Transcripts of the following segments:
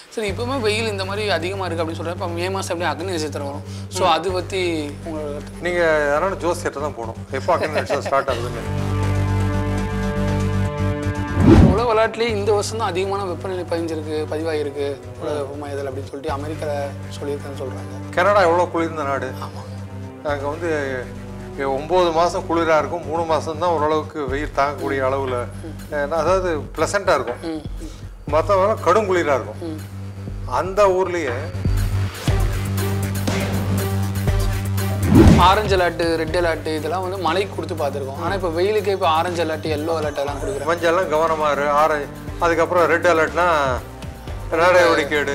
சரி இப்போவுமே வெயில் இந்த மாதிரி அதிகமாக இருக்குது அப்படின்னு சொல்கிறேன் இப்போ மே மாதம் அப்படியே அக்னி நட்சத்திரம் வரும் ஸோ அது பற்றி உங்களோட கருத்து. நீங்கள் யாராவது ஜோசியர்கிட்ட தான் போகணும் எப்போ அக்கன் ஸ்டார்ட் ஆகுதுன்னு உலக விளையாட்டுலேயே இந்த வருஷம் தான் அதிகமான வெப்பநிலை பதிஞ்சிருக்கு பதிவாகிருக்கு உலக வெப்பமயதல் அப்படின்னு சொல்லிட்டு அமெரிக்காவில் சொல்லியிருக்கேன்னு சொல்கிறாங்க கனடா எவ்வளோ குளிர்ந்த நாடு ஆமாம் அங்கே வந்து எ- ஒம்பது மாதம் குளிராக இருக்கும் மூணு மாதம் தான் ஓரளவுக்கு வெயில் தாங்கக்கூடிய அளவில் அதாவது ப்ளசண்ட்டாக இருக்கும் ம் மற்றவங்க கடும் குளிராக இருக்கும் அந்த ஊர்லேயே ஆரஞ்சு அலர்ட்டு ரெட் அலர்ட்டு இதெல்லாம் வந்து மழைக்கு கொடுத்து பார்த்துருக்கோம் ஆனால் இப்போ வெயிலுக்கு இப்போ ஆரஞ்சு அலர்ட் எல்லோ அலர்ட் எல்லாம் கொடுக்குறாங்க மஞ்சள்லாம் கவனமாக இரு ஆரஞ்சு அதுக்கப்புறம் ரெட் அலர்ட்னா நடவடிக்கைடு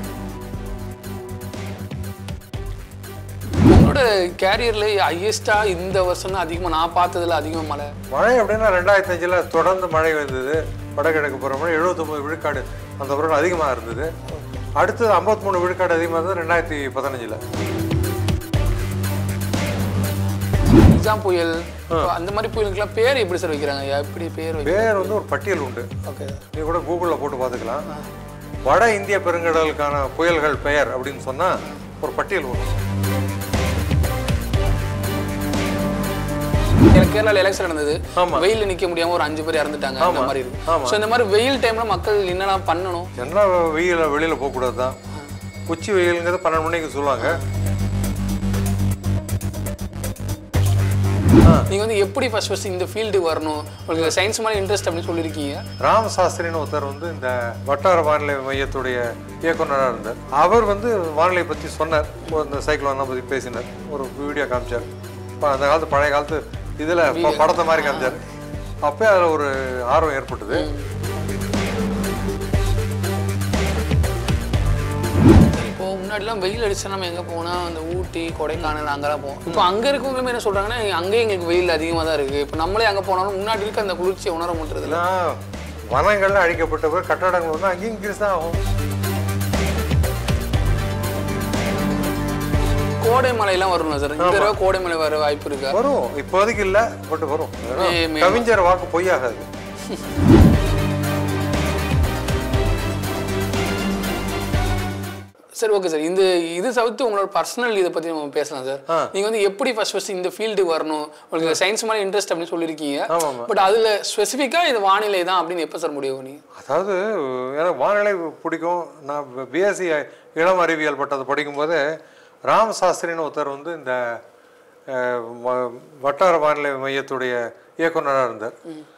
உங்களோட கேரியர்ல ஹையஸ்ட்டாக இந்த வருஷம் தான் அதிகமாக நான் பார்த்ததுல அதிகமாக மழை மழை அப்படின்னா ரெண்டாயிரத்தி அஞ்சில் தொடர்ந்து மழை வந்தது வடகிழக்கு பருவமழை எழுபத்தொம்பது விழுக்காடு அந்த வருடம் அதிகமாக இருந்தது அடுத்தது 53 மூணு விழுக்காடு அதிகமாக இருந்தது ரெண்டாயிரத்தி பதினஞ்சில் நிஜாம் புயல் இப்போ அந்த மாதிரி புயலுக்குலாம் பேர் எப்படி சார் வைக்கிறாங்க எப்படி பேர் வைக்க பேர் வந்து ஒரு பட்டியல் உண்டு ஓகே நீ கூட கூகுளில் போட்டு பார்த்துக்கலாம் வட இந்திய பெருங்கடலுக்கான புயல்கள் பெயர் அப்படின்னு சொன்னால் ஒரு பட்டியல் வரும் எனக்கு கேரளாவில் எலெக்ஷன் நடந்தது ஆமா. வெயில்ல நிக்க முடியாம ஒரு அஞ்சு பேர் இறந்துட்டாங்க அந்த மாதிரி இருக்கு ஆமா. ஸோ இந்த மாதிரி வெயில் டைம்ல மக்கள் என்னெல்லாம் பண்ணணும் என்ன வெயில வெளியில் போகக்கூடாது தான் உச்சி வெயிலுங்கிறது பன்னெண்டு மணிக்கு சொல்லுவாங்க நீங்க வந்து எப்படி ஃபர்ஸ்ட் ஃபர்ஸ்ட் இந்த ஃபீல்டு வரணும் உங்களுக்கு சயின்ஸ் மேலே இன்ட்ரெஸ்ட் அப்படின்னு சொல்லியிருக்கீங்க ராம சாஸ்திரின்னு ஒருத்தர் வந்து இந்த வட்டார வானிலை மையத்துடைய இயக்குனராக இருந்தார் அவர் வந்து வானிலை பற்றி சொன்னார் ஒரு இந்த சைக்ளோனை பற்றி பேசினார் ஒரு வீடியோ காமிச்சார் இப்போ அந்த காலத்து பழைய காலத்து இதில் படத்தை மாதிரி காமிச்சார் அப்போ அதில் ஒரு ஆர்வம் ஏற்பட்டது இப்போ முன்னாடிலாம் வெயில் அடிச்சா நம்ம எங்க போனா அந்த ஊட்டி கொடைக்கானல் அங்கெல்லாம் போவோம் இப்போ அங்க இருக்கவங்களுமே என்ன சொல்றாங்கன்னா அங்கேயே எங்களுக்கு வெயில் அதிகமாக தான் இருக்கு இப்போ நம்மளே அங்க போனாலும் முன்னாடி இருக்க அந்த குளிர்ச்சியை உணர முடியறது இல்ல ஏன்னா வனங்கள்லாம் அழிக்கப்பட்ட பிறகு கட்டடங்கள் வந்து அங்கேயும் இன்க்ரீஸ் தான் ஆகும் கோடை மலையெல்லாம் வரும்ல சார் இந்த தடவை கோடை மலை வர வாய்ப்பு இருக்கா வரும் இப்போதைக்கு இல்லை பட் வரும் ஏன்னா மே- மே- கவிஞர் வாக்கு பொய்யாகாது சரி ஓகே சார் இந்த இது தவிர்த்து உங்களோட பர்சனல் இதை பத்தி நம்ம பேசலாம் சார் ஆ. நீங்க வந்து எப்படி ஃபர்ஸ்ட் ஃபர்ஸ்ட் இந்த ஃபீல்டு வரணும் உங்களுக்கு சயின்ஸ் மேலே இன்ட்ரெஸ்ட் அப்படின்னு சொல்லியிருக்கீங்க ஆமாம் ஆமாம் பட் அதுல ஸ்பெசிஃபிக்கா இது வானிலை தான் அப்படின்னு எப்போ சார் முடிவு நீங்க அதாவது எனக்கு வானிலை பிடிக்கும் நான் பிஎஸ்சி இளம் அறிவியல் பட்டத்தை படிக்கும்போது ராம சாஸ்திரின்னு ஒருத்தர் வந்து இந்த அஹ், வ- வட்டார வானிலை மையத்துடைய இயக்குனராக இருந்தார்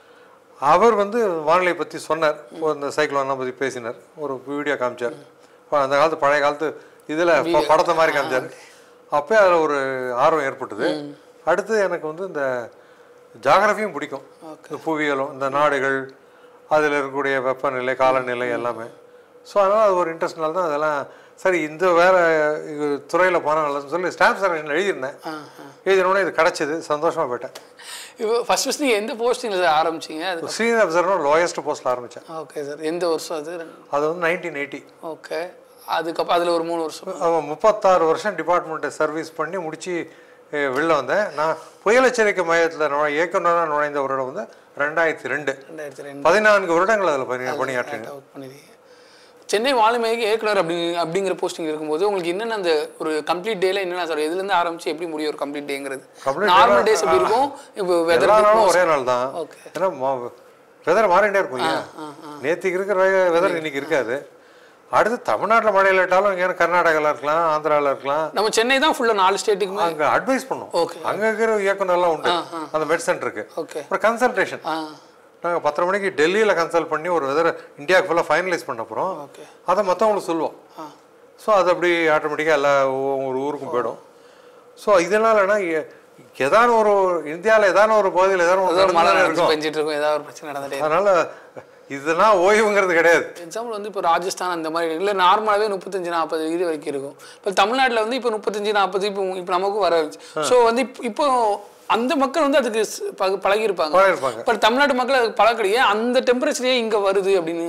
அவர் வந்து வானிலை பற்றி சொன்னார் ஒரு இந்த சைக்ளோனை பற்றி பேசினார் ஒரு வீடியோ காமிச்சார் இப்போ அந்த காலத்து பழைய காலத்து இதில் படத்தை மாதிரி காமிச்சார் அப்போ அதில் ஒரு ஆர்வம் ஏற்பட்டது அடுத்து எனக்கு வந்து இந்த ஜாகிரபியும் பிடிக்கும் இந்த புவியியலும் இந்த நாடுகள் அதில் இருக்கக்கூடிய வெப்பநிலை காலநிலை எல்லாமே ஸோ அதனால் அது ஒரு இன்ட்ரெஸ்ட்னால தான் அதெல்லாம் சரி இந்த வேற துறையில் போனால் நல்லதுன்னு சொல்லி ஸ்டாம்ப் செலக்ஷன் எழுதியிருந்தேன் எழுதினோடனே இது கிடச்சிது சந்தோஷமாக போயிட்டேன் இப்போ ஃபர்ஸ்ட் ஃபர்ஸ்ட் நீங்க எந்த போஸ்டிங்ல சார் ஆரம்பிச்சீங்க அது சீனியர் அப்சர்வர் லோயஸ்ட் போஸ்ட்டில் ஆரம்பித்தேன் ஓகே சார் எந்த வருஷம் அது அது வந்து நைன்டீன் எயிட்டி ஓகே அதுக்கப்புறம் அதுல ஒரு மூணு வருஷம் அவன் முப்பத்தாறு வருஷம் டிபார்ட்மெண்ட்டை சர்வீஸ் பண்ணி முடித்து வெளில வந்தேன் நான் புயல் எச்சரிக்கை மையத்தில் நுழை இயக்குனராக நுழைந்த வருடம் வந்து ரெண்டாயிரத்தி ரெண்டு ரெண்டாயிரத்தி ரெண்டு பதினான்கு வருடங்கள் அதில் பணி பணியாற்றினேன் ஒர்க் பண்ணிருக்கீங்க சென்னை வானிலைக்கு இயக்குனர் அப்படி அப்படிங்கிற போஸ்டிங் இருக்கும்போது உங்களுக்கு என்னென்ன அந்த ஒரு கம்ப்ளீட் டேல என்னென்ன சார் எதுலேருந்து ஆரம்பிச்சு எப்படி முடியும் ஒரு கம்ப்ளீட் டேங்கிறது Complete நார்மல் டேஸ் எப்படி இருக்கும் இப்போ வெதர் எல்லா நாளும் ஒரே நாள் தான் ஓகே ஏன்னா வெதர் மாறிட்டே இருக்கும் இல்லையா நேற்றுக்கு இருக்கிற வெதர் இன்னைக்கு இருக்காது அடுத்து தமிழ்நாட்டில் மழை இல்லாட்டாலும் இங்கே கர்நாடகாவில் இருக்கலாம் ஆந்திராவில் இருக்கலாம் நம்ம சென்னை தான் ஃபுல்லாக நாலு ஸ்டேட்டுக்குமே அங்கே அட்வைஸ் பண்ணும் Okay. அங்கே இருக்கிற இயக்குனர்லாம் உண்டு அந்த மெட் சென்டருக்கு ஓகே அப்புறம் கன்சல்டேஷன் ஆ நாங்கள் பத்தரை மணிக்கு டெல்லியில் கன்சல்ட் பண்ணி ஒரு வெதர் இந்தியாவுக்கு ஃபுல்லாக ஃபைனலைஸ் பண்ண அப்புறம் ஓகே அதை மற்றவங்களுக்கு சொல்லுவோம் ஆ ஸோ அது அப்படி ஆட்டோமேட்டிக்காக எல்லா ஒ- ஒரு ஊருக்கும் போயிடும் ஸோ இதனாலனா ஏதான ஒரு இந்தியாவில் ஏதான ஒரு பகுதியில் ஏதான ஒரு ஏதாவது மழை நடந்துதானே நடந்து இருக்கும் பெஞ்சிட்டு இருக்கும் ஏதாவது ஒரு பிரச்சனை நடந்துட்டே அதனால இதெல்லாம் ஓய்வுங்கிறது கிடையாது எக்ஸாம்பிள் வந்து இப்போ ராஜஸ்தான் அந்த மாதிரி இல்லை நார்மலாகவே முப்பத்தஞ்சு நாற்பது டிகிரி வரைக்கும் இருக்கும் இப்போ தமிழ்நாட்டில் வந்து இப்போ முப்பத்தஞ்சு நாற்பது இப்போ இப்போ நமக்கும் வர ஸோ வந்து இப்போ இப்போ அந்த மக்கள் வந்து அதுக்கு ஸ்- பழ- பழகியிருப்பாங்க பழகிருப்பாங்க. பட் தமிழ்நாட்டு மக்கள் அதுக்கு பழக்கலையே அந்த டெம்பரேச்சரே இங்கே வருது அப்படின்னு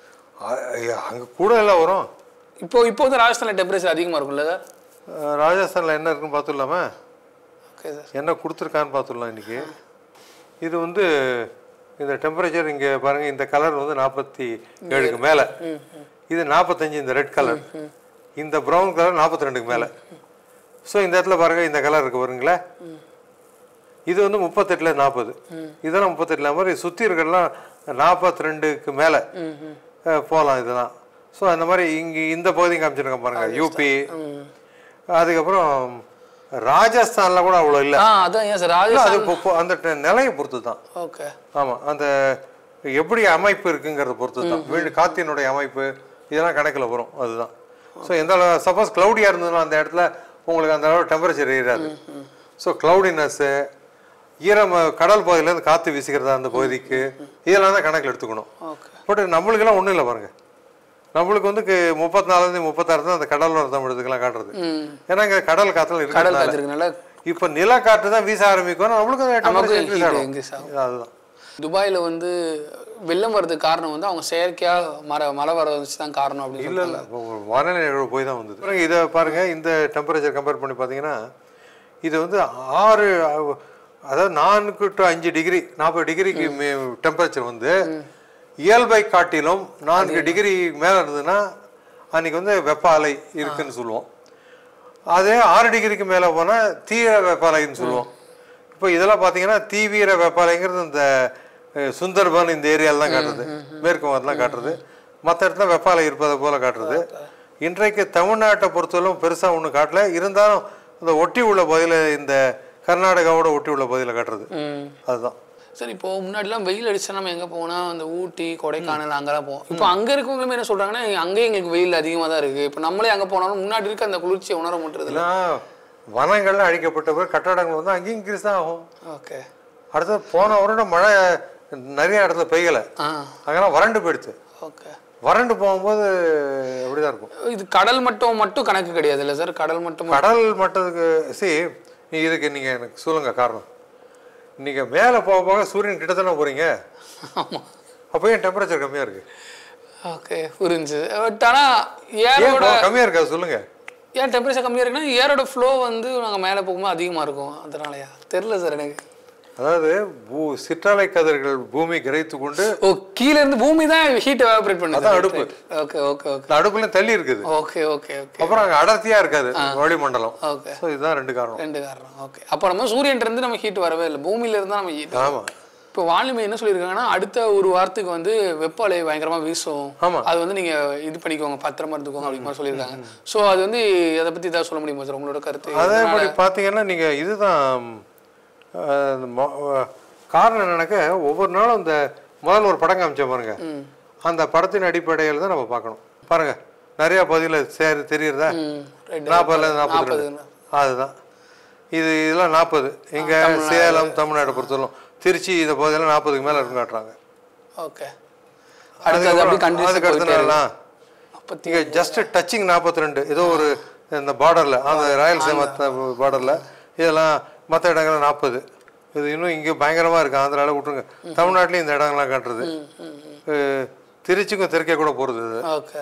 அங்கே கூட எல்லாம் வரும் இப்போ இப்போ வந்து ராஜஸ்தானில் டெம்பரேச்சர் அதிகமாக இருக்கும்ல சார் அஹ் ராஜஸ்தானில் என்ன இருக்குன்னு பார்த்துடலாமா ஓகே சார் என்ன கொடுத்துருக்கான்னு பார்த்துடலாம் இன்னைக்கு இது வந்து இந்த டெம்பரேச்சர் இங்கே பாருங்கள் இந்த கலர் வந்து நாற்பத்தி ஏழுக்கு மேலே இது நாற்பத்தஞ்சு இந்த ரெட் கலர் இந்த ப்ரௌன் கலர் நாற்பத்தி ரெண்டுக்கு மேலே ஸோ இந்த இடத்துல பாருங்க இந்த கலர் இருக்கு பாருங்களேன் இது வந்து முப்பத்தெட்டுல நாற்பது இதெல்லாம் முப்பத்தெட்டுல மாதிரி சுற்றி இருக்கிறதெல்லாம் நாற்பத்தி ரெண்டுக்கு மேலே போகலாம் இதெல்லாம் ஸோ அந்த மாதிரி இங்கே இந்த பகுதி காமிச்சிருக்கேன் பாருங்க யூபி அதுக்கப்புறம் ராஜஸ்தான்ல கூட அவ்வளோ இல்லை ஆ அதான் ஏன் சார் அது ராஜஸ்தான் இப்போ- இப்போ அந்த ட- நிலையை பொறுத்து தான் ஓகே ஆமாம் அந்த எப்படி அமைப்பு இருக்குங்கிறத பொறுத்து தான் வீடு காத்தினுடைய அமைப்பு இதெல்லாம் கணக்கில் வரும் அதுதான் ஸோ எந்த சப்போஸ் க்ளவுடியாக இருந்ததுன்னா அந்த இடத்துல உங்களுக்கு அந்த அளவு டெம்பரேச்சர் ஏறாது ஸோ க்ளவுடினஸ்ஸு ஈரம் கடல் பகுதியிலேருந்து காற்று வீசுகிறதா அந்த பகுதிக்கு இதெல்லாம் தான் கணக்கில் எடுத்துக்கணும் ஓகே பட் நம்மளுக்கெல்லாம் ஒன்றும் இல்லை பாருங்க நம்மளுக்கு வந்து முப்பத்தி நாலுலேருந்து முப்பத்தாறு தான் அந்த கடலோர தமிழத்துக்கெல்லாம் காட்டுறது ம் ஏன்னா இங்கே கடல் காற்றுல கடல் இருக்கிறதுனால காத்திருக்கனால இப்போ நிலக்காற்று தான் வீச ஆரம்பிக்கும் நம்மளுக்கு அந்த நமக்கு temperature increase heat ஆகும். increase ஆகும். அதுதான் துபாயில் வந்து வெள்ளம் வர்றதுக்கு காரணம் வந்து அவங்க செயற்கையாக மர மழை வர வச்சு தான் காரணம் அப்படின்னு இல்ல இல்ல இப்போ ஒரு வானிலை நிகழ்வு போய் தான் வந்தது பாருங்க இதை பாருங்க இந்த டெம்பரேச்சர் கம்பேர் பண்ணி பார்த்தீங்கன்னா இது வந்து ஆறு அஹ், அதாவது நான்கு டு அஞ்சு டிகிரி நாற்பது டிகிரிக்கு டெம்பரேச்சர் வந்து இயல்பை காட்டிலும் நான்கு டிகிரி மேலே இருந்ததுன்னா அன்னைக்கு வந்து வெப்ப அலை இருக்குன்னு சொல்லுவோம் அதே ஆறு டிகிரிக்கு மேலே போனால் தீவிர வெப்ப அலைன்னு சொல்லுவோம் இப்போ இதெல்லாம் பார்த்தீங்கன்னா தீவிர வெப்ப அலைங்கிறது இந்த அஹ், சுந்தர்பன் இந்த ஏரியாவில் தான் காட்டுறது மேற்கு வங்கத்தில் காட்டுறது மற்ற இடத்துல வெப்ப அலை இருப்பதை போல காட்டுறது இன்றைக்கு தமிழ்நாட்டை பொறுத்தவரைக்கும் பெருசாக ஒன்றும் காட்டல இருந்தாலும் இந்த ஒட்டி உள்ள பகுதியில் இந்த கர்நாடகாவோட ஒட்டி உள்ள பகுதியில் காட்டுறது ம் அதுதான் சரி இப்போ முன்னாடிலாம் வெயில் அடிச்சா நம்ம எங்கே போனால் அந்த ஊட்டி கொடைக்கானல் அங்கெல்லாம் போவோம் இப்போ அங்கே இருக்கவங்களுமே என்ன சொல்கிறாங்கன்னா அங்கேயே எங்களுக்கு வெயில் அதிகமாக தான் இருக்குது இப்போ நம்மளே அங்கே போனாலும் முன்னாடி இருக்க அந்த குளிர்ச்சியை உணர முடியல இதெல்லாம் வனங்கள்லாம் அழிக்கப்பட்ட பிறகு கட்டடங்கள் வந்து அங்கேயும் இன்க்ரீஸ் தான் ஆகும் ஓகே அடுத்தது போன வருடம் மழை நிறைய இடத்துல பெய்யலை ஆ அங்கெல்லாம் வறண்டு போயிடுச்சு ஓகே வறண்டு போகும்போது அப்படிதான் இருக்கும் இது கடல் மட்டம் மட்டும் கணக்கு கிடையாது இல்லை சார் கடல் மட்டம் கடல் மட்டத்துக்கு சி நீ இதுக்கு நீங்க எனக்கு சொல்லுங்க காரணம் நீங்க மேலே போக போக சூரியன் கிட்ட தானே போறீங்க ஆமாம் அப்போ ஏன் டெம்பரேச்சர் கம்மியா இருக்கு ஓகே புரிஞ்சு பட் ஆனால் ஏன் ஏரோட போ- கம்மியா இருக்கா சொல்லுங்க ஏன் டெம்பரேச்சர் கம்மியாக இருக்குன்னா ஏரோட ஃப்ளோ வந்து நாங்கள் மேலே போகும்போது அதிகமாக இருக்கும் அதனாலயா தெரில சார் எனக்கு அதாவது பூ சிற்றலை கதிர்கள் பூமி கிரகித்து கொண்டு ஓ கீழ இருந்து பூமி தான் ஹீட் எவாபரேட் பண்ணுது அதான் அடுப்பு. ஓகே ஓகே ஓகே இந்த அடுப்புல தள்ளி இருக்குது ஓகே ஓகே ஓகே அப்புறம் அங்க அடர்த்தியா இருக்காது வளிமண்டலம் ஓகே ஸோ இதுதான் ரெண்டு காரணம் ரெண்டு காரணம் ஓகே அப்போ நம்ம சூரியன்ல இருந்து நம்ம ஹீட் வரவே இல்லை பூமியில இருந்து தான் நம்ம ஹீட் ஆமா இப்போ வானிலை என்ன சொல்லியிருக்காங்கன்னா அடுத்த ஒரு வாரத்துக்கு வந்து வெப்ப அலை பயங்கரமா வீசும் ஆமா. அது வந்து நீங்க இது பண்ணிக்கோங்க பத்திரமா இருந்துக்கோங்க அப்படி மாதிரி சொல்லியிருக்காங்க ஸோ அது வந்து அதை பத்தி ஏதாவது சொல்ல முடியுமா சார் உங்களோட கருத்து அதே மாதிரி பார்த்தீங்கன்னா நீங்க இதுதான் அஹ், இந்த மொ- அஹ், காரணம் என்னன்னாக்க ஒவ்வொரு நாளும் இந்த முதல்ல ஒரு படம் காமிச்சேன் பாருங்க அந்த படத்தின் அடிப்படையில் தான் நம்ம பார்க்கணும் பாருங்க நிறைய பகுதியில் சேர் தெரியுறதா ம், ரெண்டு நாற்பதுல நாற்பது நாற்பது அதுதான் இது இதெல்லாம் நாற்பது இங்க சேலம் தமிழ்நாடு பொறுத்தவரைக்கும் திருச்சி இந்த பகுதியெல்லாம் நாற்பதுக்கு மேல இருக்கும் காட்டுறாங்க ஓகே அடுத்து அது அப்படி கண்டினியூஸ் அதுக்கு அடுத்த நாள்லாம் நாற்பத்தி இங்க ஜஸ்ட் டச்சிங் நாற்பத்தி ரெண்டு ஏதோ ஒரு இந்த பார்டர்ல அந்த ராயல்சீமா பார்டர்ல இதெல்லாம் மற்ற இடங்கள்ல நாற்பது இது இன்னும் இங்கே பயங்கரமா இருக்கு ஆந்திரால விட்டுருங்க தமிழ்நாட்டிலையும் இந்த இடங்கள்லாம் காட்டுறது அஹ், திருச்சிக்கும் தெற்கே கூட போறது இது ஓகே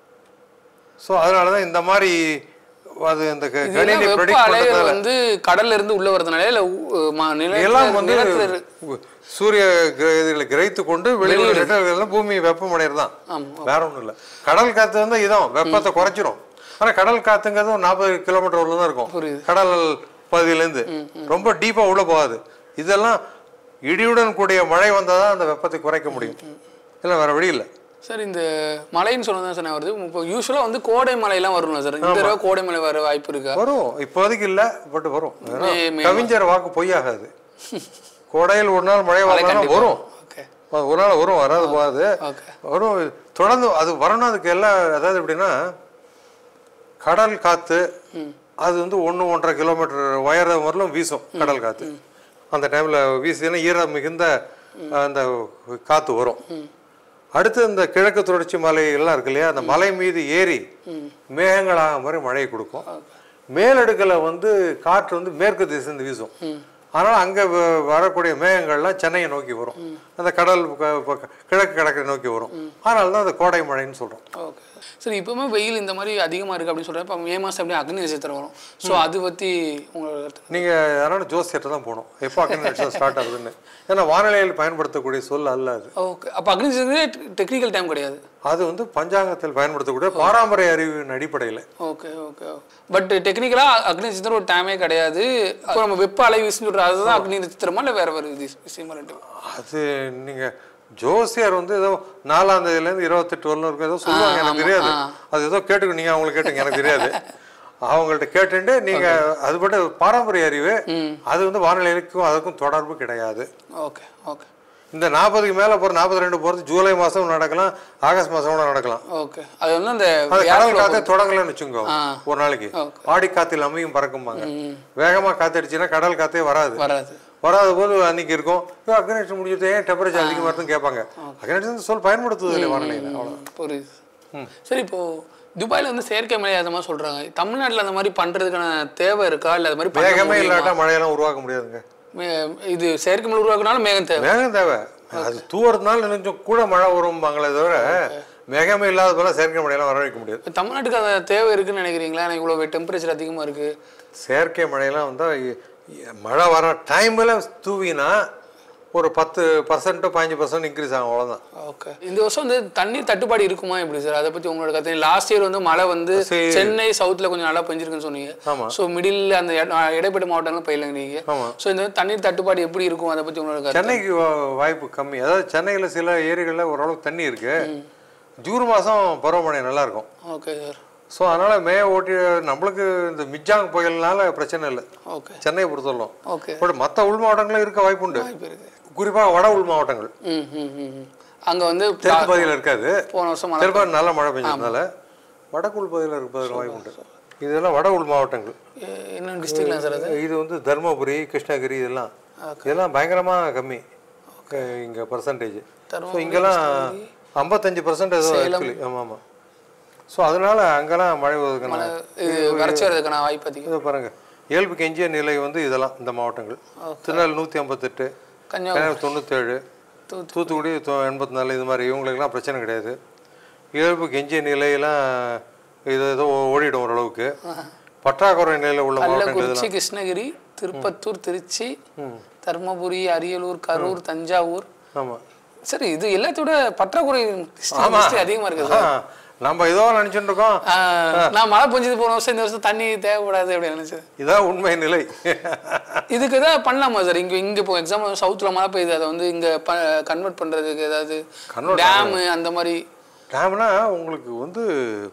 ஸோ அதனால தான் இந்த மாதிரி அது இந்த க- இது கணினி வெப்ப ப்ரெடிக்ட் அலைகள் பண்ணுறதுனால வந்து கடல்ல இருந்து உள்ள வரதுனால இல்ல உ- ம- நிலத்துல- எல்லாம் வந்து நிலத்துல இரு- சூரிய கிரகங்களை கிரகித்து கொண்டு வெளியுள்ள லெட்டர்கள் பூமி வெப்பமடைகிறது தான் ஆமா வேற ஒன்றும் இல்லை கடல் காத்து வந்து இதான் வெப்பத்தை குறைச்சிரும் ஆனா கடல் காத்துங்கிறது ஒரு நாற்பது கிலோமீட்டர் உள்ள தான் இருக்கும் புரியுது. கடல் பகுதியிலேருந்து ரொம்ப டீப்பா உள்ள போகாது இதெல்லாம் இடியுடன் கூடிய மழை வந்தால் தான் அந்த வெப்பத்தை குறைக்க முடியும் இல்லை வேற வழி இல்லை சார் இந்த மழைன்னு சொன்னதான் சார் நான் வருது இப்போ யூஸ்வலாக வந்து கோடை மழையெல்லாம் வரும்ல சார் இந்த தடவை கோடை மழை வர வாய்ப்பு இருக்கா வரும் இப்போதைக்கு இல்லை பட் வரும் ஏன்னா மே- மே- கவிஞர் வாக்கு பொய்யாகாது கோடையில் ஒரு நாள் மழை வரலாம் வரும் ஓகே ஒரு நாள் வரும் வராது போகாது ஓகே வரும் தொடர்ந்து அது வரணும் அதுக்கு எல்லாம் அதாவது எப்படின்னா கடல் காத்து அது வந்து ஒன்று ஒன்றரை கிலோமீட்டர் உயரம் வரலும் வீசும் கடல் காத்து அந்த டைமில் வீசுதுன்னா ஈரம் மிகுந்த அந்த காற்று வரும் அடுத்து இந்த கிழக்கு தொடர்ச்சி மலை எல்லாம் இருக்கு இல்லையா அந்த மலை மீது ஏறி மேகங்களாக மாதிரி மழையை கொடுக்கும் மேலடுக்கில் வந்து காற்று வந்து மேற்கு திசைந்து வீசும் அதனால் அங்கே வரக்கூடிய மேகங்கள்லாம் சென்னையை நோக்கி வரும் அந்த கடல் பக்க- பக்க- கிழக்கு கடற்கரை நோக்கி வரும் அதனால தான் அந்த கோடை மழைன்னு சொல்கிறோம் ஓகே சரி இப்போவுமே வெயில் இந்த மாதிரி அதிகமாக இருக்குது அப்படின்னு சொல்கிறேன் இப்போ மே மாதம் அப்படியே அக்னி நட்சத்திரம் வரும் ஸோ அது பற்றி உங்களோட கருத்து நீங்கள் யாராவது ஜோசியர்கிட்ட தான் போகணும் எப்போ அக்னி நட்சத்திரம் ஸ்டார்ட் ஆகுதுன்னு ஏன்னா வானிலையில் பயன்படுத்தக்கூடிய சொல் அல்ல அது ஓகே அப்போ அக்னி நட்சத்திரம் டெக்னிக்கல் டைம் கிடையாது அது வந்து பஞ்சாங்கத்தில் பயன்படுத்தக்கூடிய பாரம்பரிய அறிவின் அடிப்படையில் ஓகே ஓகே பட் டெக்னிக்கலாக அக்னி நட்சத்திரம் ஒரு டைமே கிடையாது இப்போ நம்ம வெப்ப அலை வீசுன்னு சொல்கிற அதுதான் அக்னி நட்சத்திரமா இல்லை வேற வேறு இது விஷயமா ரெண்டு அது நீங்கள் ஜோசியர் வந்து ஏதோ நாலாம் தேதியிலேருந்து இருபத்தெட்டு வரலும் இருக்கும் ஏதோ சொல்லுவாங்க எனக்கு தெரியாது அது ஏதோ கேட்டுக்க நீங்கள் அவங்களை கேட்டுங்க எனக்கு தெரியாது அவங்கள்ட்ட கேட்டுட்டு நீங்கள் அது பட்டு பாரம்பரிய அறிவு அது வந்து வானிலைக்கும் அதுக்கும் தொடர்பு கிடையாது ஓகே ஓகே இந்த நாற்பதுக்கு மேலே போகிற நாற்பத்தி ரெண்டு போகிறது ஜூலை மாதம் நடக்கலாம் ஆகஸ்ட் மாதம் கூட நடக்கலாம் ஓகே அது வந்து அந்த அது கடல் காத்தே தொடங்கலன்னு வச்சுக்கோ ஆ. ஒரு நாளைக்கு ஆடி காத்தில் அமையும் பறக்கும்பாங்க வேகமாக காத்தடிச்சுன்னா கடல் காத்தே வராது வராது வராத போது அன்னைக்கு இருக்கும் ஐயோ, அக்னேஷன் முடிஞ்சது ஏன் டெம்பரேச்சர் அதிகமாக இருக்குன்னு கேட்பாங்க அக்னேஷன் சொல் பயன்படுத்துவது இல்லை வானிலையில் அவ்வளோ புரியுது சரி இப்போ துபாயில வந்து செயற்கை மழை அந்த மாதிரி சொல்றாங்க தமிழ்நாட்டுல அந்த மாதிரி பண்றதுக்கான தேவை இருக்கா இல்ல அது மாதிரி பண்ண வேகமே முடியுமா? இல்லாட்டா மழையெல்லாம் உருவாக்க முடியாதுங்க மே- இது செயற்கை மழை உருவாக்குனாலும் மேகம் தேவை வேகம் தேவை அது தூரத்துனால கொஞ்சம் கூட மழை வரும்பாங்களே தவிர வேகமே இல்லாத போல செயற்கை மழையெல்லாம் வர வைக்க முடியாது இப்ப தமிழ்நாட்டுக்கு அந்த தேவை இருக்குன்னு நினைக்கிறீங்களா எனக்கு இவ்வளவு டெம்பரேச்சர் அதிகமா இருக்கு செயற்கை மழையெல்லாம் வந்தால் மழை வர டைமில் தூவினா ஒரு பத்து பர்சன்ட்டோ பதினஞ்சு பர்சன்ட் இன்க்ரீஸ் ஆகும் அவ்வளோதான் ஓகே இந்த வருஷம் வந்து தண்ணீர் தட்டுப்பாடு இருக்குமா எப்படி சார் அதை பத்தி உங்களோட கருத்து லாஸ்ட் இயர் வந்து மழை வந்து சரி. சென்னை சவுத்ல கொஞ்சம் நல்லா பெஞ்சிருக்குன்னு சொன்னீங்க ஆமா. ஸோ மிடில் அந்த இட- இடைப்பட்ட மாவட்டங்கள் பயிலுங்க நீங்க ஆமா. ஸோ இந்த தண்ணீர் தட்டுப்பாடு எப்படி இருக்கும் அதை பத்தி உங்களோட கருத்து சென்னைக்கு வா- வாய்ப்பு கம்மி அதாவது சென்னையில் சில ஏரிகளில் ஓரளவுக்கு தண்ணி இருக்கு ஜூன் மாதம் பருவமழை நல்லா இருக்கும் ஓகே சார் ஸோ அதனால் மே ஓட்டி நம்மளுக்கு இந்த மிஜாங் புயல்னால பிரச்சனை இல்லை ஓகே சென்னையை பொறுத்தவரைக்கும் ஓகே பட் மற்ற உள் மாவட்டங்களும் இருக்க வாய்ப்பு உண்டு வாய்ப்பு இருக்கு குறிப்பாக வட உள் மாவட்டங்கள் ம் ம் ம் ம். அங்க வந்து தெற்கு பகுதியில் இருக்காது போன வருஷம் மழை தெற்கு நல்ல மழை பெஞ்சதுனால வடக்கு உள் பகுதியில் இருப்பதற்கு வாய்ப்பு உண்டு இதெல்லாம் வட உள் மாவட்டங்கள் எ- என்ன டிஸ்ட்ரிக்ட்லாம் சார் அது இது வந்து தருமபுரி கிருஷ்ணகிரி இதெல்லாம் இதெல்லாம் பயங்கரமாக கம்மி இங்கே பர்சன்டேஜ் ஸோ இங்கெல்லாம் ஐம்பத்தஞ்சு பர்சன்ட் ஏதோ ஆக்சுவலி ஆமாம் ஆமாம் ஸோ அதனால அங்கெல்லாம் மழை வருதுக்கான இது வறட்சி வர்றதுக்கான வாய்ப்பு அதிகம் இதை பாருங்க இயல்புக்கு எஞ்சிய நிலை வந்து இதெல்லாம் இந்த மாவட்டங்கள் திருநெல் நூற்றி ஐம்பத்தெட்டு கன்னியாகுமரி கன்னியாகுமரி தொண்ணூற்றேழு தூத்து- தூத்துக்குடி தொ- எண்பத்தி நாலு இது மாதிரி இவங்களுக்கெல்லாம் பிரச்சனை கிடையாது இயல்புக்கு எஞ்சிய நிலையெல்லாம் இது ஏதோ ஓடிடும் ஓரளவுக்கு பற்றாக்குறை நிலையில் உள்ள மாவட்டங்கள் கள்ளக்குறிச்சி கிருஷ்ணகிரி திருப்பத்தூர் திருச்சி தர்மபுரி அரியலூர் கரூர் தஞ்சாவூர் ஆமாம் சரி இது எல்லாத்தோட பற்றாக்குறை district list அதிகமா இருக்கு சார் நம்ம ஏதோ நினச்சிட்டு இருக்கோம் ஆ, நான் மழை பெஞ்சது போன வருஷம் இந்த வருஷம் தண்ணி தேவைப்படாது அப்படின்னு நினைச்சது இதான் உண்மை நிலை இதுக்கு ஏதாவது பண்ணலாமா சார் இங்க இங்க இப்போ எக்ஸாம்பிள் சவுத்துல மழை பெய்யுது அதை வந்து இங்க கன்வெர்ட் பண்றதுக்கு ஏதாவது Convert டேம் அந்த மாதிரி டேம்னா உங்களுக்கு வந்து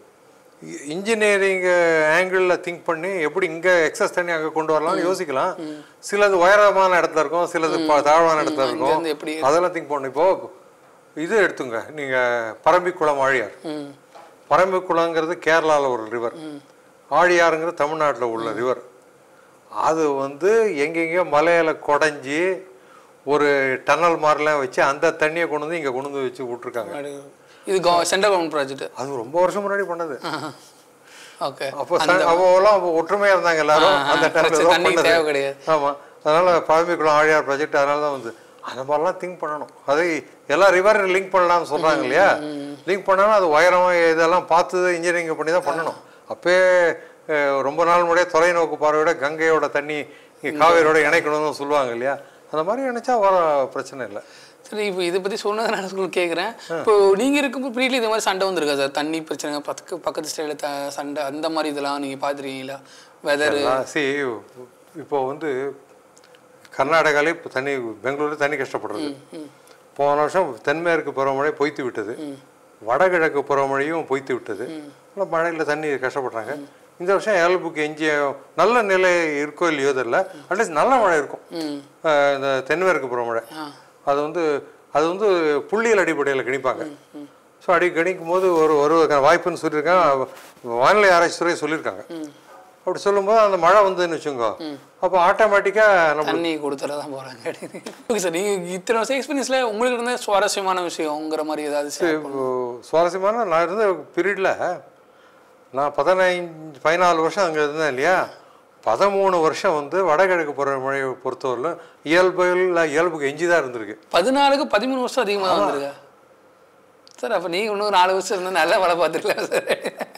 இன்ஜினியரிங் ஆங்கிளில் திங்க் பண்ணி எப்படி இங்கே எக்ஸஸ் தண்ணி அங்கே கொண்டு வரலாம்னு யோசிக்கலாம் சிலது உயரமான இடத்துல இருக்கும் சிலது ப- தாழ்வான இடத்துல இருக்கும் இருந்து எப்படி அதெல்லாம் திங்க் பண்ணணும் இப்போ இது எடுத்துங்க நீங்கள் பரம்பிக்குளம் ஆழியார் ம் பரம்பிக்குளங்கிறது கேரளாவில் ஒரு ரிவர் ஆழியாருங்கிறது தமிழ்நாட்டில் உள்ள ரிவர் அது வந்து எங்கெங்கேயோ மலையில குடஞ்சி ஒரு டன்னல் மாதிரிலாம் வச்சு அந்த தண்ணியை கொண்டு வந்து இங்கே கொண்டு வந்து வச்சு விட்ருக்காங்க அப்படி. இது சென்ட்ரல் கவர்மெண்ட் ப்ராஜெக்ட் அது ரொம்ப வருஷம் முன்னாடி பண்ணது ஓகே அப்போ ச- அப்போலாம் அப்போ ஒற்றுமையா இருந்தாங்க எல்லாரும் ஆ, ஆ, அந்த டைம்ல பிரச்சனை, ஏதோ தண்ணிக்கு பண்ணது. தேவை கிடையாது. ஆமா அதனால பழம்பிக்குளம் ஆழியார் ப்ராஜெக்ட் அதனால தான் வந்து அந்த மாதிரிலாம் திங்க் பண்ணணும் அதை எல்லாம் ரிவர் லிங்க் பண்ணலாம்னு சொல்றாங்க இல்லையா லிங்க் பண்ணாலும் அது உயரம் இதெல்லாம் பார்த்து இன்ஜினியரிங் பண்ணி தான் பண்ணணும் அப்பயே அஹ், ரொம்ப நாள் முன்னாடியே தொலைநோக்கு பார்வையோட கங்கையோட தண்ணி இங்கே காவேரியோட இணைக்கணும்னு சொல்லுவாங்க இல்லையா அந்த மாதிரி நினைச்சா வர பிரச்சனை இல்லை சரி இப்போ இதை பற்றி சொன்னதை நான் உங்களுக்கு கேட்குறேன் இப்போ நீங்கள் இருக்கும்போது பீரியட்ல இந்த மாதிரி சண்டை வந்திருக்கா சார் தண்ணி பிரச்சனை பக்கத்து பக்கத்து ஸ்டைலில் த சண்டை அந்த மாதிரி இதெல்லாம் நீங்கள் பார்த்துருக்கீங்களா வெதர் சி இப்போ வந்து கர்நாடகாலே இப்போ தண்ணி பெங்களூர்ல தண்ணி கஷ்டப்படுறது போன வருஷம் தென்மேற்கு பருவமழை பொய்த்து விட்டது வடகிழக்கு பருவமழையும் பொய்த்து விட்டது ஆனால் மழையில் தண்ணி கஷ்டப்படுறாங்க இந்த வருஷம் இயல்புக்கு எஞ்சிய நல்ல நிலை இருக்கோ இல்லையோ தெரியல அட்லீஸ்ட் நல்ல மழை இருக்கும் ம் அஹ் இந்த தென்மேற்கு பருவமழை ஆ அது வந்து அது வந்து புள்ளியல் அடிப்படையில் கணிப்பாங்க ஸோ அடி கணிக்கும் போது ஒரு ஒரு வாய்ப்புன்னு சொல்லியிருக்காங்க வானிலை ஆராய்ச்சி துறை சொல்லியிருக்காங்க அப்படி சொல்லும்போது அந்த மழை வந்ததுன்னு வச்சுக்கோ அப்போ ஆட்டோமேட்டிக்காக நம்ம தண்ணி கொடுத்துட தான் போகிறாங்க ஓகே சார் நீங்கள் இத்தனை வருஷம் எக்ஸ்பீரியன்ஸில் உங்களுக்கு இருந்த சுவாரஸ்யமான விஷயங்கிற மாதிரி ஏதாவது share இப்போ சுவாரஸ்யமான நான் இருந்த பீரியடில் நான் பதினைஞ்சு பதினாலு வருஷம் அங்கே இருந்தேன் இல்லையா பதிமூணு வருஷம் வந்து வடகிழக்கு பருவமழையை பொறுத்தவரையிலும் இயல்பில் இயல்புக்கு எஞ்சி தான் இருந்திருக்கு பதினாலுக்கு பதிமூணு வருஷம் அதிகமாக தான் வந்திருக்கா சார் அப்போ நீங்கள் இன்னும் நாலு வருஷம் இருந்தால் நல்லா வேலை பார்த்துருக்கலாம் சார்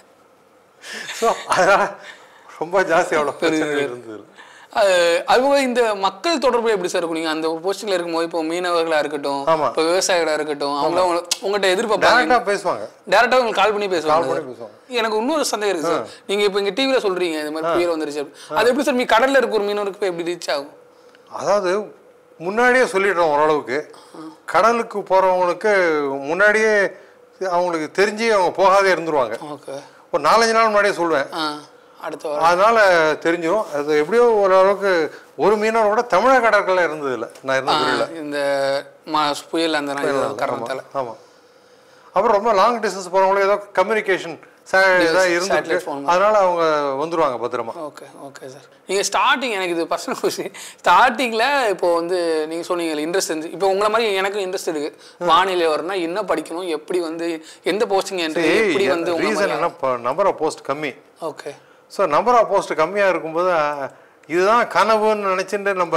ஸோ அதனால் ரொம்ப ஜாஸ்தி அவ்வளோ பிரச்சனைகள் இருந்தது அது அதுபோக இந்த மக்கள் தொடர்பு எப்படி சார் இருக்கும் நீங்கள் அந்த ஒரு போஸ்டிங்கில் இருக்கும்போது இப்போ மீனவர்களாக இருக்கட்டும் ஆமா. இப்போ விவசாயிகளாக இருக்கட்டும் அவங்களாம் உங்களை- உங்கள்கிட்ட எதிர்பார்ப்பாங்க டேரெக்டாக பேசுவாங்க டேரெக்டாக உங்களுக்கு கால் பண்ணி பேசுவாங்க பண்ணி பேசுவாங்க. எனக்கு இன்னொரு சந்தேகம் இருக்கு சார் நீங்கள் இப்போ இங்கே டிவியில் சொல்கிறீங்க இந்த மாதிரி புயல் வந்துருச்சு அப்படி. அது எப்படி சார் மீ கடலில் இருக்க ஒரு மீனவருக்கு போய் எப்படி ரீச் ஆகும் அதாவது முன்னாடியே சொல்லிடுறோம் ஓரளவுக்கு கடலுக்கு போகிறவங்களுக்கு முன்னாடியே அவங்களுக்கு தெரிஞ்சு அவங்க போகாதே இருந்துருவாங்க ஓகே ஒரு நாலஞ்சு நாள் முன்னாடியே சொல்லுவேன் ஆ அடுத்த வாரம் அதனால தெரிஞ்சிடும் அது எப்படியோ ஓரளவுக்கு ஒரு மீனவர் கூட தமிழக கடற்கரை இருந்ததில்ல நான் இருந்த துறையில் இந்த மா புயல் அந்த நாள் காரணத்தால் ஆமாம் அப்புறம் ரொம்ப லாங் டிஸ்டன்ஸ் போகிறவங்களுக்கு ஏதோ கம்யூனிகேஷன் இதாக இருந்து satellite phone. அதனால அவங்க வந்துருவாங்க பத்திரமா ஓகே ஓகே சார் நீங்கள் ஸ்டார்டிங் எனக்கு இது பர்சனல் கொஸ்டின் ஸ்டார்டிங்கில் இப்போ வந்து நீங்கள் சொன்னீங்க இன்ட்ரெஸ்ட் இருந்து இப்போ உங்களை மாதிரி எனக்கும் இன்ட்ரெஸ்ட் இருக்கு வானிலை வரணும்னா என்ன படிக்கணும் எப்படி வந்து எந்த போஸ்டிங் என்று எப்படி வந்து உங்களை ரீசன் என்ன நம்பர் ஆஃப் போஸ்ட் கம்மி okay so number of post கம்மியாக இருக்கும்போது அஹ், இதுதான் கனவுன்னு நினச்சிட்டு நம்ம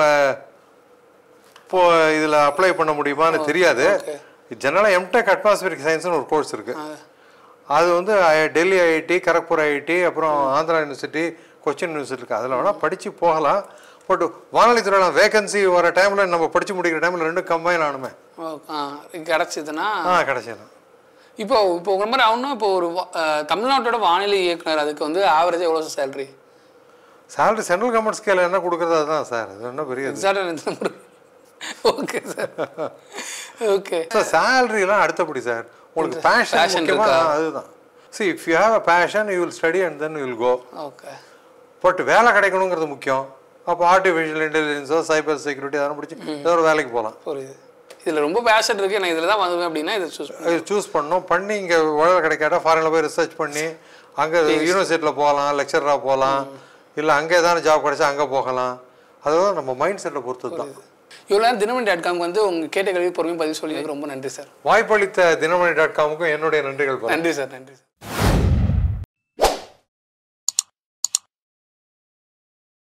இப்போ இதில் அப்ளை பண்ண முடியுமான்னு தெரியாது okay. ஜெனரலாக எம்டெக் அட்மாஸ்பியரிக் சயின்ஸ்னு ஒரு கோர்ஸ் இருக்குது அது வந்து I- Delhi IIT Kharagpur IIT அப்புறம் ஆந்திரா யூனிவர்சிட்டி கொச்சின் யூனிவர்சிட்டி இருக்குது அதில் வேணால் படித்து போகலாம் பட் வானொலி துறையில் வேகன்சி வர டைமில் நம்ம படித்து முடிக்கிற டைமில் ரெண்டும் கம்பைன் ஆகணுமே ஓ ஆ கிடச்சிதுன்னா ஆ கிடைச்சிடும் இப்போ இப்போ உங்களை மாதிரி ஆகணும்னா இப்போ ஒரு வா- அஹ், தமிழ்நாட்டோட வானிலை இயக்குனர் அதுக்கு வந்து ஆவரேஜாக எவ்வளோ salary salary central government scale என்ன கொடுக்குறது அதுதான் சார் அது என்ன பெரிய எக்ஸாக்டாக ஓகே சார் ஓகே சார் சேலரிலாம் அடுத்தபடி சார் உங்களுக்கு பேஷன் passion முக்கியமா இருக்கா? அதுதான் see if you have a passion you will study and then you will go okay but வேலை கிடைக்கணுங்கிறது முக்கியம் அப்போ ஆர்டிஃபிஷியல் இன்டெலிஜென்ஸோ சைபர் செக்யூரிட்டி அதெல்லாம் பிடிச்சி ஏதோ ஒரு வேலைக்கு போகலாம் புரியுது இதில் ரொம்ப பேஷன் இருக்கு நான் இதில் தான் வந்துவேன் அப்படின்னா இதை சூஸ் சூஸ் பண்ணோம் பண்ணி இங்கே வேலை கிடைக்காட்டா ஃபாரினில் போய் ரிசர்ச் பண்ணி அங்கே யூனிவர்சிட்டியில் போகலாம் லெக்சராக போகலாம் இல்லை அங்கே ஏதாவது ஜாப் கிடைச்சா அங்கே போகலாம் அதுதான் நம்ம மைண்ட் செட்டை பொறுத்தது தான் இவ்வளோ நேரம் தினமணி டாட் காம்க்கு வந்து உங்கள் கேட்ட கேள்வி பொறுமையாக பதில் சொல்லி ரொம்ப நன்றி சார் வாய்ப்பளித்த தினமணி டாட் காமுக்கும் என்னுடைய நன்றிகள் பல. நன்றி சார் நன்றி சார்